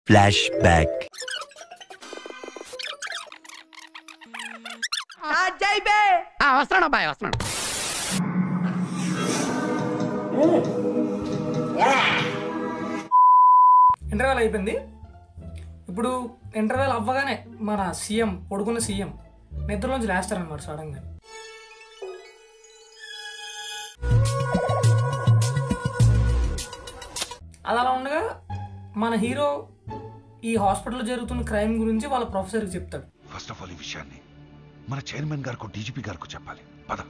Flash back వస్తున్నాడు అబ్బాయి వస్తున్నాడు ఇంటర్వెల్ అయిపోయింది ఇప్పుడు ఇంటర్వెల్ అవ్వగానే మన సీఎం పడుకున్న సీఎం నిద్రలోంచి లేస్తారనమాట సడన్గా అది అలా ఉండగా మన హీరో ఈ హాస్పిటల్లో జరుగుతున్న క్రైమ్ గురించి వాళ్ళ ప్రొఫెసర్కి చెప్తాడు ఫస్ట్ ఆఫ్ ఆల్ ఈ విషయాన్ని మన చైర్మన్ గారికి డీజీపీ గారికి చెప్పాలి పద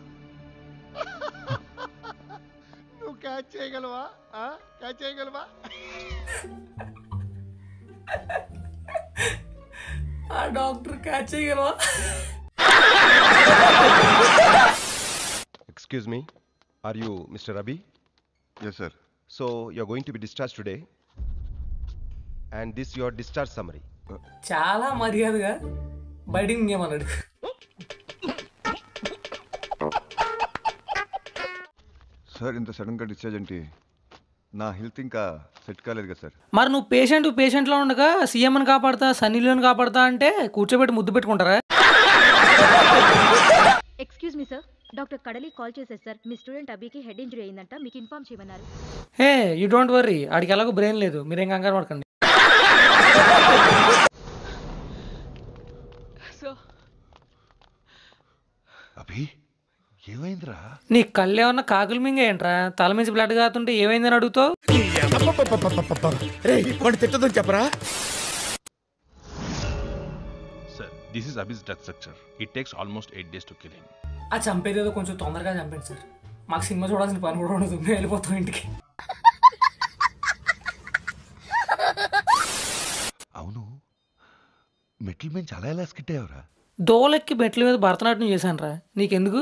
నువ్వు క్యాచ్ చేయగలవా క్యాచ్ చేయగలవా ఆ డాక్టర్ క్యాచ్ చేయగలవా Excuse me, are you Mr. Rabi? Yes sir So you're going to be discharged today. And this your discharge summary. చాలా మర్యాదగా బయటికి ఇంకేమన్నాడు సార్ ఇంత సడన్గా డిశ్చార్జ్ అంటే నా హెల్త్ ఇంకా సెట్ కాలేదు కదా సార్ మరి నువ్వు పేషెంట్ పేషెంట్లో ఉండగా సీఎంని కాపాడతా సన్నీలోని కాపాడతా అంటే కూర్చోబెట్టి ముద్దు పెట్టుకుంటారా excuse me sir doctor Kadali call చేశారు సార్ మీ స్టూడెంట్ అభికి హెడ్ ఇంజరీ అయిందంట మీకు ఇన్ఫార్మ్ చేయమన్నారు హే యూ డోంట్ వర్రీ ఆడికి ఎలాగో బ్రెయిన్ లేదు మీరేం కంగారు పడకండి అభి ఏమైందిరా నీ కళ్ళు ఏమన్నా కాకులు మింగ ఏంట్రా తల మించి బ్లడ్ కాతుంటే ఏమైందని అడుగుతావు Sir, this is Abhi's drug structure. It takes almost 8 days to kill him. ఆ చంపేదేదో కొంచెం తొందరగా చంపండి సార్ మాకు సినిమా చూడాల్సిన పని కూడా ఉండదు మేము వెళ్ళిపోతాం ఇంటికి అవును మెట్ల మీద చాలా ఎలా స్కిట్ అయ్యావురా దోలెక్కి మెట్ల మీద భరతనాట్యం చేశాను రా నీకెందుకు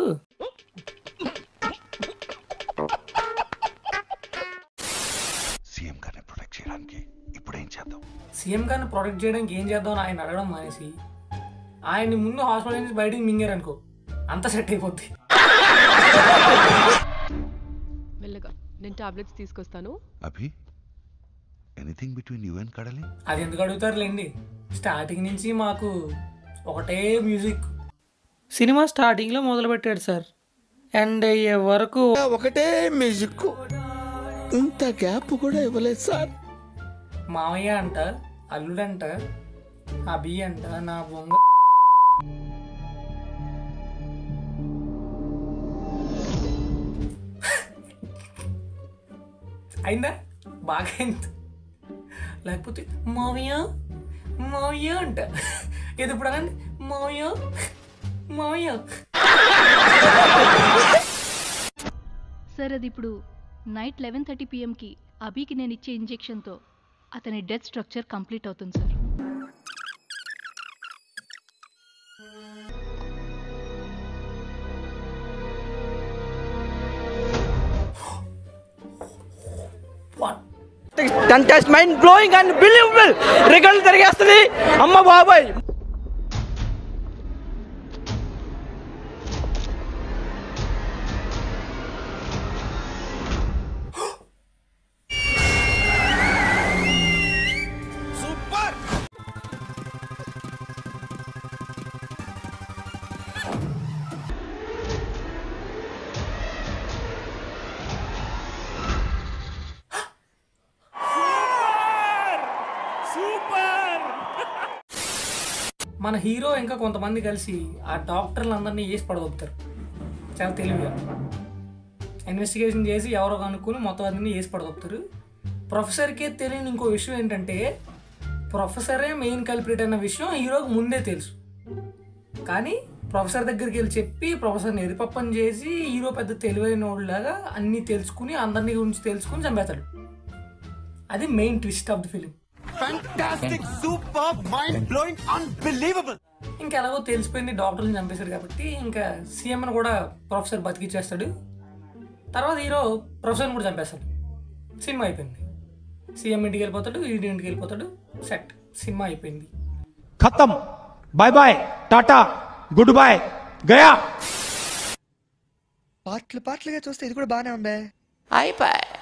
సీఎం గారిని ప్రొటెక్ట్ చేయడానికి ఇప్పుడు ఏం చేద్దాం సీఎం గారిని ప్రొటెక్ట్ చేయడానికి ఏం చేద్దాం అని ఆయన అడగడం మానేసి ఆయన్ని ముందు హాస్పిటల్ నుంచి బయటికి మింగారనుకో అంతా సెట్ అయిపోద్ది మెల్లగా నేను టాబ్లెట్స్ తీసుకొస్తాను Abhi anything between you and Kadali అది ఎందుకు అడుగుతారులేండి స్టార్టింగ్ నుంచి మాకు ఒకటే మ్యూజిక్ సినిమా స్టార్టింగ్లో మొదలుపెట్టాడు సార్ అండ్ అయ్యే వరకు ఒకటే మ్యూజిక్ ఇంత గ్యాప్ కూడా ఇవ్వలేదు సార్ మామయ్య అంట అల్లుడంట అభి అంట నా బొంగ అయిందా బాగా అయింది లేకపోతే మావయ్య మావయ్య అంట ఏది ఇప్పుడు అనండి మావయ్య మావయ్య సార్ అది ఇప్పుడు నైట్ లెవెన్ థర్టీ పిఎంకి అభికి నేను ఇచ్చే ఇంజెక్షన్తో అతని డెత్ స్ట్రక్చర్ కంప్లీట్ అవుతుంది sir one contest mind blowing unbelievable record తిరిగేస్తుంది అమ్మ బాబాయ్ మన హీరో ఇంకా కొంతమంది కలిసి ఆ డాక్టర్లందరినీ వేసి పడగొప్పుతారు చాలా తెలివిగా ఇన్వెస్టిగేషన్ చేసి ఎవరో కనుక్కొని మొత్తం అన్ని వేసి పడగొప్పుతారు ప్రొఫెసర్కే తెలియని ఇంకో విషయం ఏంటంటే ప్రొఫెసరే మెయిన్ కల్ప్రిట్ అన్న విషయం హీరోకి ముందే తెలుసు కానీ ప్రొఫెసర్ దగ్గరికి వెళ్ళి చెప్పి ప్రొఫెసర్ని ఎరిపప్పని చేసి హీరో పెద్ద తెలివైన వాళ్ళలాగా అన్నీ తెలుసుకుని అందరినీ గురించి తెలుసుకుని చంపేస్తాడు అది main twist of the film fantastic super mind blowing unbelievable ఇంకెలాగో తెలిసిపోయింది డాక్టర్ని చంపేశాడు కాబట్టి ఇంకా సీఎంని కూడా ప్రొఫెసర్ బతికిచ్చేస్తాడు తర్వాత హీరో ప్రొఫెసర్ని కూడా చంపేస్తాడు సినిమా అయిపోయింది సీఎం ఇంటికి వెళ్ళిపోతాడు ఈడి ఇంటికి వెళ్ళిపోతాడు సెట్ సినిమా అయిపోయింది ఖతం bye bye tata goodbye గయా పాటలు పాటలుగా చూస్తే ఇది కూడా బాగానే ఉందే అయిపోయి